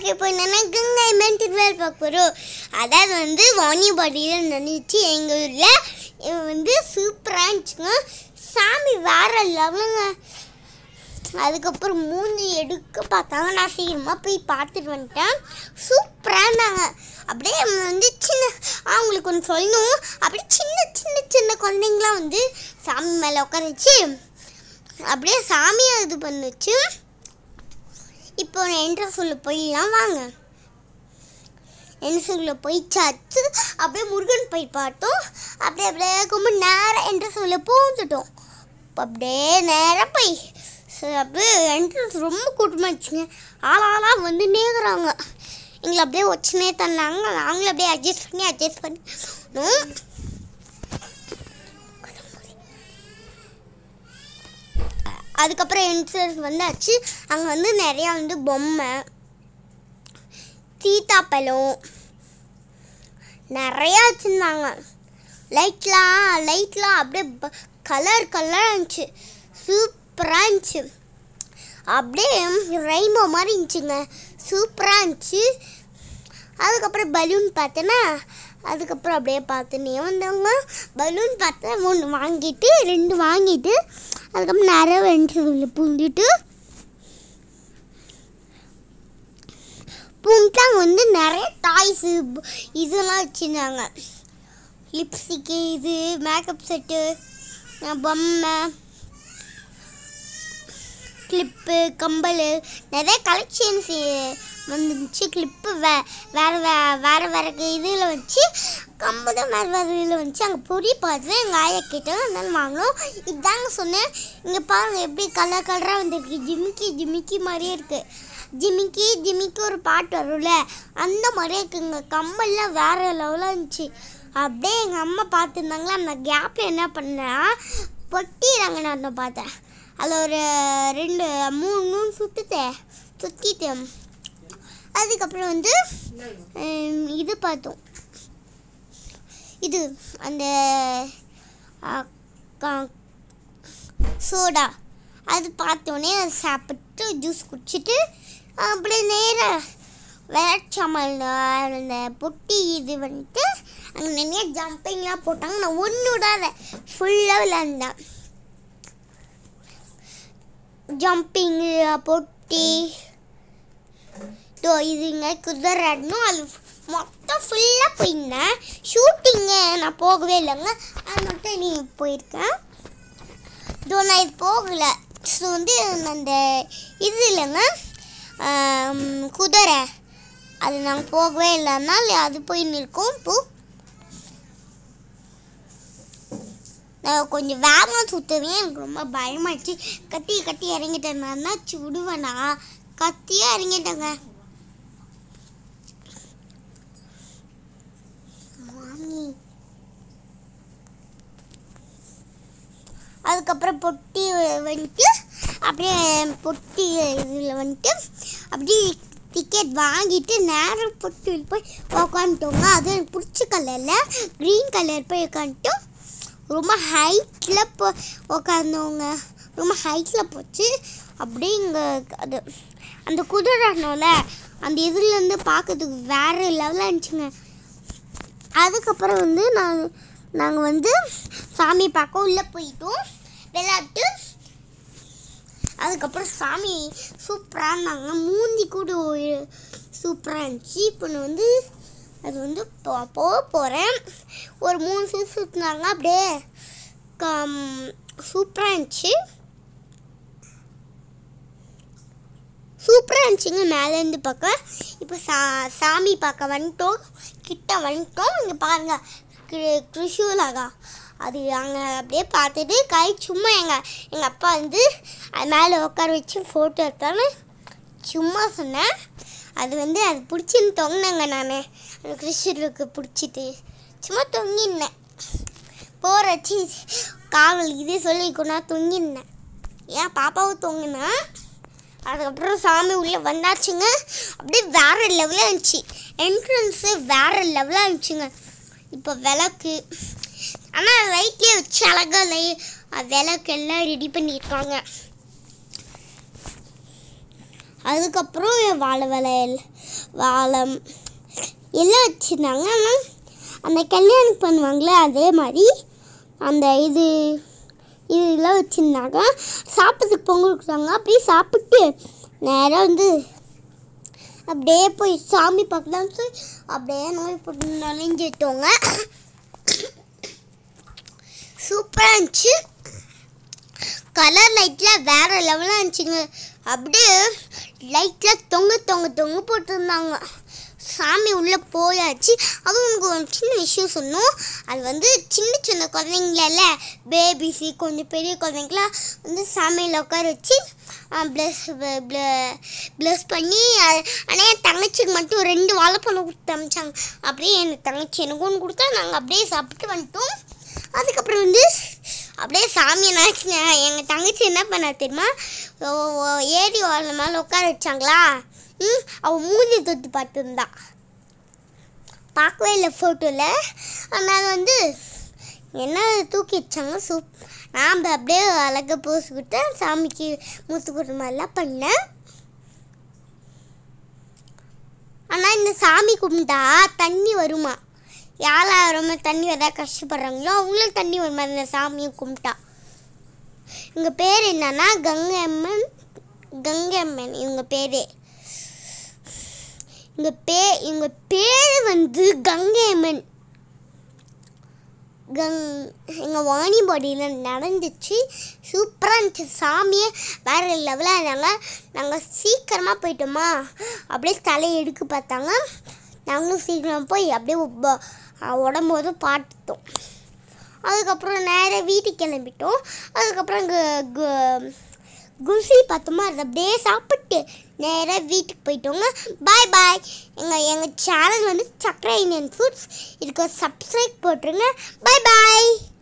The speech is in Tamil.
இப்போ என்னென்னா கங்கை அம்மன் திருவிழா பார்க்க போகிறோம் அதாவது வந்து வாணிபாடியில் நினைச்சு எங்கள் ஊரில் வந்து சூப்பராக இருந்துச்சுங்க சாமி வேற லெவலுங்க அதுக்கப்புறம் மூஞ்சி எடுக்க பார்த்தாங்க நான் சீக்கிரமாக போய் பார்த்துட்டு வந்துட்டேன் சூப்பராக இருந்தாங்க அப்படியே வந்து சின்ன அவங்களுக்கு ஒன்று சொல்லணும் அப்படியே சின்ன சின்ன சின்ன குழந்தைங்களாம் வந்து சாமி மேலே உட்கார வச்சு அப்படியே சாமியை இது பண்ணுச்சு இப்போ என்ட்ரன்ஸ் உள்ள போயிடலாம் வாங்க என்ட்ரன்ஸ் உள்ள போய் சர்ச்சு அப்படியே முருகன் போய் பார்த்தோம் அப்படியே அப்படியே ரொம்ப நேரம் என்ட்ரன்ஸ் உள்ள பூந்துட்டோம் இப்போ அப்படியே நேராக போய் சரி, அப்படியே என்ட்ரன்ஸ் ரொம்ப கூட்டமாச்சுங்க ஆளாளாக வந்து நேர்றாங்க எங்களை அப்படியே வச்சுனே தந்தாங்க நாங்களும் அப்படியே அட்ஜஸ்ட் பண்ணி அட்ஜஸ்ட் பண்ணி போனோம். அதுக்கப்புறம் என்ட்ரன்ஸ் வந்தாச்சு அங்கே வந்து நிறையா வந்து பொம்மை சீத்தாப்பழம் நிறையா வச்சுருந்தாங்க லைட்லாம் லைட்லாம் அப்படியே கலர் கலராக இருந்துச்சு சூப்பராக இருந்துச்சு அப்படியே ரெயின்போ மாதிரி இருந்துச்சுங்க சூப்பராக இருந்துச்சு அதுக்கப்புறம் பலூன் பார்த்தேன்னா அதுக்கப்புறம் அப்படியே பார்த்துனே வந்தவங்க பலூன் பார்த்தேன் ஒன்று வாங்கிட்டு ரெண்டு வாங்கிட்டு அதுக்கப்புறம் நிறைய வென்று பூந்துட்டு பூண்டாங்க வந்து நிறைய டாய்ஸு இதெல்லாம் வச்சுருந்தாங்க லிப்ஸ்டிக்கு இது மேக்கப் செட்டு பொம்மை கிளிப்பு கம்பல் நிறைய கலெக்ஷன்ஸ் வந்துச்சு கிளிப்பு வே வேறு வே வேறு வேறு இதில் வச்சு கம்பு தான் வேறு வேறு இதில் வந்துச்சு அங்கே பொறி பார்த்து எங்கள் ஆயா கேட்டாங்க அதனால வாங்கினோம் இதாங்க சொன்னேன் இங்கே பாருங்கள் எப்படி கலர் கலராக வந்திருக்கு ஜிமிக்கி ஜிமிக்கி மாதிரியே இருக்குது ஜிமிக்கி ஜிமிக்கி ஒரு பாட்டு வரும்ல அந்த மாதிரியே இருக்குங்க கம்பல்லாம் வேறு லெவலாக இருந்துச்சு அப்படியே எங்கள் அம்மா பார்த்துருந்தாங்களா அந்த கேப்பில் என்ன பண்ணேன் பொட்டி ரங்கநாதனை பார்த்தேன் அதில் ஒரு ரெண்டு மூணு மூணு சுற்றுச்சு சுற்றிட்டு அதுக்கப்புறம் வந்து ஹம், இது பார்த்தோம் இது அந்த அ, க- சோடா அது பார்த்தோன்னே அதை சாப்பிட்டு ஜூஸ் குடிச்சிட்டு அப்படியே நேராக விளையாட்சாமல் அந்த பொட்டி இது வந்துட்டு அங்கே நிறைய ஜம்பிங்லாம் போட்டாங்க நான் ஒன்று விடாத ஃபுல்லாக விளையாண்டேன் ஜம்பிங்கு பொட்டி இதோ இதுங்க குதிராடணும் அது மொத்தம் ஃபுல்லாக போயிருந்தேன் ஷூட்டிங்கு நான் போகவே இல்லைங்க அது மட்டும் நீ போயிருக்கேன் இதோ நான் இது போகலை ஸோ வந்து அந்த இது இல்லைங்க ஆம், குதிரை அது நாங்கள் போகவே இல்லைனால அது போய் நிற்கும் இப்போ நான் கொஞ்சம் வேகமாக சுற்றுவேன் எனக்கு ரொம்ப பயமாச்சு கத்தி கத்தி இறங்கிட்டேன் நான் என்னாச்சு விடுவேனா கத்தியே இறங்கிட்டேங்க மாமி அதுக்கப்புறம் பொட்டி வந்துட்டு அப்படியே பொட்டி இதில் வந்துட்டு அப்படியே டிக்கெட் வாங்கிட்டு நேரம் பொட்டியில் போய் உக்காந்துட்டோங்க அது எனக்கு பிடிச்ச கலரில் க்ரீன் கலர் போய் உட்காந்துட்டோம் ரொம்ப ஹைட்டில் போ உக்காந்தவங்க ரொம்ப ஹைட்டில் போச்சு அப்படியே இங்கே அது அந்த குதிரானோல அந்த இதுலேருந்து பார்க்கறதுக்கு வேறு லெவலாக இருந்துச்சுங்க அதுக்கப்புறம் வந்து நான் நாங்கள் வந்து சாமி பார்க்க உள்ளே போயிட்டோம் விளையாட்டு அதுக்கப்புறம் சாமி சூப்பராக இருந்தாங்க மூந்தி கூட சூப்பராக இருந்துச்சு இப்போ நான் வந்து அது வந்து போ- போக போகிறேன் ஒரு மூணு சுற்று சுற்றினாங்க அப்படியே கம் சூப்பராக இருந்துச்சு சூப்பராக இருந்துச்சுங்க மேலேருந்து பார்க்க இப்போ சா சாமி பார்க்க வந்துட்டோம் கிட்ட வந்துட்டோம் இங்கே பாருங்க கிரு- கிருஷூலகா அது அங்கே அப்படியே பார்த்துட்டு கை சும்மா எங்கள் எங்கள் அப்பா வந்து அது மேலே உட்கார வச்சு ஃபோட்டோ எடுத்தான்னு சும்மா சொன்னேன் அது வந்து அது பிடிச்சின்னு தொங்கினேங்க நான் அந்த கிருஷ்ணருக்கு பிடிச்சிட்டு சும்மா தொங்கினேன் போகிறச்சி காவல் இதே சொல்லி கொண்டா தொங்கினேன் ஏன் பாப்பாவும் தொங்கினேன் அதுக்கப்புறம் சாமி உள்ளே வந்தாச்சுங்க அப்படியே வேறு லெவலாக இருந்துச்சு என்ட்ரன்ஸு வேறு லெவலாக இருந்துச்சுங்க இப்போ விளக்கு ஆனால் லைட்லேயே வச்சு அழகாக லை விளக்கு எல்லாம் ரெடி பண்ணியிருக்காங்க அதுக்கப்புறம் வாழை வளையல் வாழம் எல்லாம் வச்சுருந்தாங்க ஆனால் அந்த கல்யாணம் பண்ணுவாங்களே அதே மாதிரி அந்த இது இதெல்லாம் வச்சுருந்தாங்க சாப்பிட்றதுக்கு பொங்கல் கொடுத்தாங்க அப்படியே சாப்பிட்டு நேராக வந்து அப்படியே போய் சாமி பார்க்கலாம்னு சொல்லி அப்படியே நோய் போட்டு நனைஞ்சிட்டோங்க சூப்பராக இருந்துச்சு கலர் லைட்டில் வேறு லெவலாக இருந்துச்சுங்க அப்படியே லைட்டில் தொங்க தொங்க தொங்க போட்டிருந்தாங்க சாமி உள்ளே போயாச்சு அதுவும் எனக்கு ஒரு சின்ன விஷயம் சொன்னோம் அது வந்து சின்ன சின்ன குழந்தைங்கள பேபிஸு கொஞ்சம் பெரிய குழந்தைங்களாம் வந்து சாமியில் உட்கார வச்சு ப்ளஸ் ப்ளஸ் பண்ணி அது- ஆனால் என் தங்கச்சிக்கு மட்டும் ரெண்டு வாழைப்பழம் கொடுத்து அமிச்சாங்க அப்படியே என் தங்கச்சி எனக்கு ஒன்று கொடுத்தா நாங்கள் அப்படியே சாப்பிட்டு வந்துட்டோம் அதுக்கப்புறம் வந்து அப்படியே சாமியை நினச்சிங்க எங்கள் தங்கச்சி என்ன பண்ணா தெரியுமா ஓ- ஓ- ஏரி வாழை மேலே உட்கார வச்சாங்களா ம் அவள் மூஞ்சி தொட்டு பார்த்துருந்தா பார்க்கவே இல்லை ஃபோட்டோவில் ஆனால் வந்து என்ன தூக்கி வச்சாங்க சூப் நாம் அப்படியே அழகாக போஸ் கொடுத்தேன் சாமிக்கு மூத்து கொடுத்த மாதிரிலாம் பண்ணேன் ஆனால் இந்த சாமி கும்பிட்டா தண்ணி வருமா யாரெல்லாம் ரொம்ப தண்ணி வர கஷ்டப்படுறாங்களோ அவங்களும் தண்ணி வருமா இந்த சாமியை கும்பிட்டா இவங்க பேர் என்னன்னா கங்கம்மன் கங்கம்மன் இவங்க பேர் இவங்க பே இவங்க பேர் வந்து கங்கையம்மன் கங் எங்கள் வாணிபாடியில் நடந்துச்சு சூப்பராக இருந்துச்சு சாமியே வேறு லெவலாக இருந்தாங்க நாங்கள் சீக்கிரமாக போயிட்டோமா அப்படியே தலையை எடுக்க பார்த்தாங்க நாங்களும் சீக்கிரம் போய் அப்படியே உப்ப- உடம்போது பார்த்துட்டோம் அதுக்கப்புறம் நேராக வீட்டுக்கு கிளம்பிட்டோம் அதுக்கப்புறம் இங்கே குல்ஃபி பார்த்தோமா அதை அப்படியே சாப்பிட்டு நேராக வீட்டுக்கு போயிட்டோங்க பாய் பாய் எங்கள் எங்கள் சேனல் வந்து சக்கரை இந்தியன் ஃபுட்ஸ் இதுக்கு சப்ஸ்கிரைப் போட்டுருங்க பாய் பாய்